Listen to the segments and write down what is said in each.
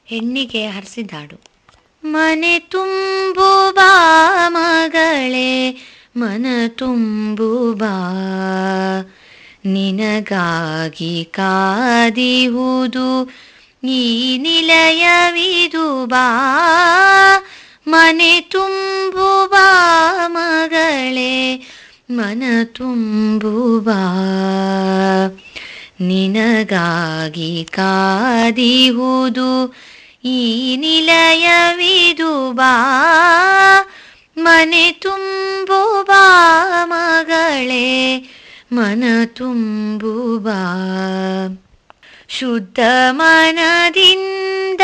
ಹೆಣ್ಣಿಗೆ ಹರಿಸಿದಾಡು ಮನೆ ತುಂಬುಬಾ ಮಗಳೇ ಮನ ತುಂಬುಬಾ ನಿನಗಾಗಿ ಕಾದಿಹುದು ಈ ನಿಲಯವಿದು ಬಾ ಮನೆ ತುಂಬುಬಾ ಮಗಳೇ ಮನ ತುಂಬುಬಾ ನಿನಗಾಗಿ ಕಾದಿಹುದು ಈ ನಿಲಯವಿದು ಬಾ ಮನೆ ತುಂಬುಬಾ ಮಗಳೇ ಮನ ತುಂಬುಬಾ ಶುದ್ಧ ಮನದಿಂದ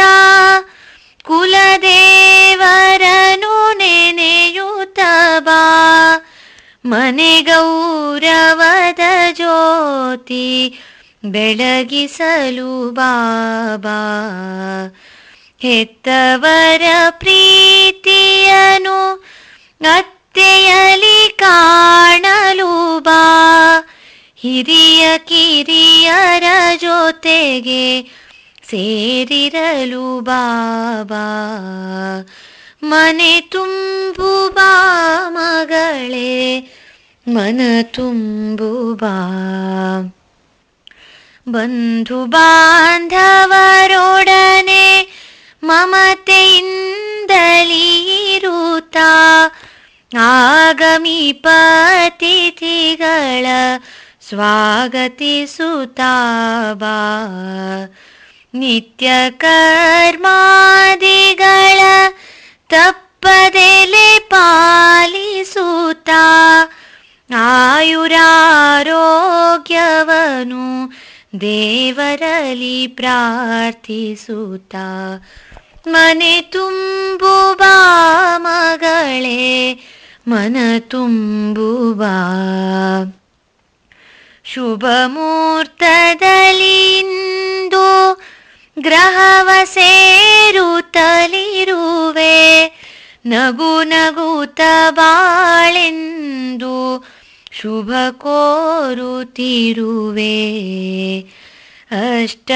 ಕುಲದೇವರನು ನೆನೆಯುತ್ತ ಬಾ ಮನೆ ಗೌರವದ ಜ್ಯೋತಿ ಬೆಳಗಿಸಲು ಬಾಬಾ ಹೆತ್ತವರ ಪ್ರೀತಿಯನು ಅತ್ತೆಯಲಿ ಕಾಣಲು ಬಾ ಹಿರಿಯ ಕಿರಿಯರ ಜೊತೆಗೆ ಸೇರಿರಲು ಬಾಬಾ ಮನೆ ತುಂಬು ಬಾ ಮಗಳೇ ಮನ ತುಂಬು ಬಾ ಬಂಧು ಬಾಂಧವರೊಡನೆ ಮಮತೆಯಿಂದಲೀ ಇರುತ್ತಾ ಆಗಮಿಪತಿಥಿಗಳ ಸ್ವಾಗತಿಸುತ್ತಾ ಬಾ ನಿತ್ಯ ಕರ್ಮಾದಿಗಳ ತಪ್ಪದೆಲೆ ಪಾಲಿಸುತ್ತಾ ಆಯುರಾರೋಗ್ಯವನು ದೇವರಲ್ಲಿ ಪ್ರಾರ್ಥಿಸುತ್ತಾ ಮನೆ ತುಂಬು ಬಾ ಮಗಳೇ ಮನ ತುಂಬು ಬಾ ಶುಭ ಮುಹೂರ್ತದಲ್ಲಿ ಇಂದು ಗ್ರಹವ ಸೇರುತ್ತಲಿರುವೆ ನಗು ನಗುತ್ತ ಬಾಳೆಂದು ಶುಭ ಕೋರುತ್ತಿರುವೆ ಅಷ್ಟ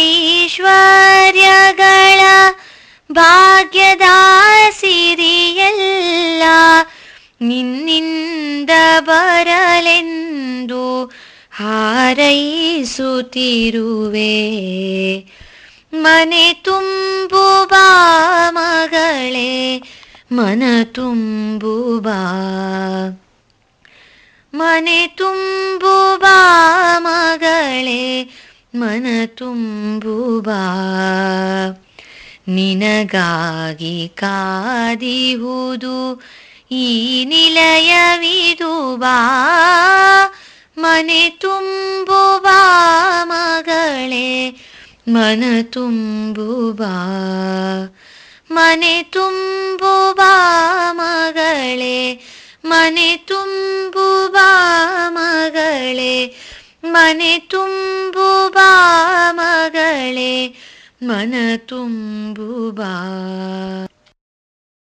ಐಶ್ವರ್ಯಗಳ ಭಾಗ್ಯದ ಸಿರಿಯಲ್ಲ ನಿನ್ನಿಂದ ಬರಲೆಂದು ಹಾರೈಸುತ್ತಿರುವೆ ಮನೆ ತುಂಬು ಬಾ ಮಗಳೇ ಮನ ತುಂಬು ಬಾ ಮನೆ ತುಂಬು ಬಾ ಮಗಳೇ ಮನ ತುಂಬು ಬಾ ನಿನಗಾಗಿ ಕಾದಿಹುದು ಈ ನಿಲಯವಿದು ಬಾ ಮನೆ ತುಂಬು ಬಾ ಮಗಳೇ ಮನ ತುಂಬು ಬಾ ಮನೆ ತುಂಬು ಬಾ ಮಗಳೇ ಮನೆ ತುಂಬು ಬಾ ಮಗಳೇ ಮನೆ ತುಂಬು ಬಾ ಮಗಳೇ ಮನ ತುಂಬು ಬಾ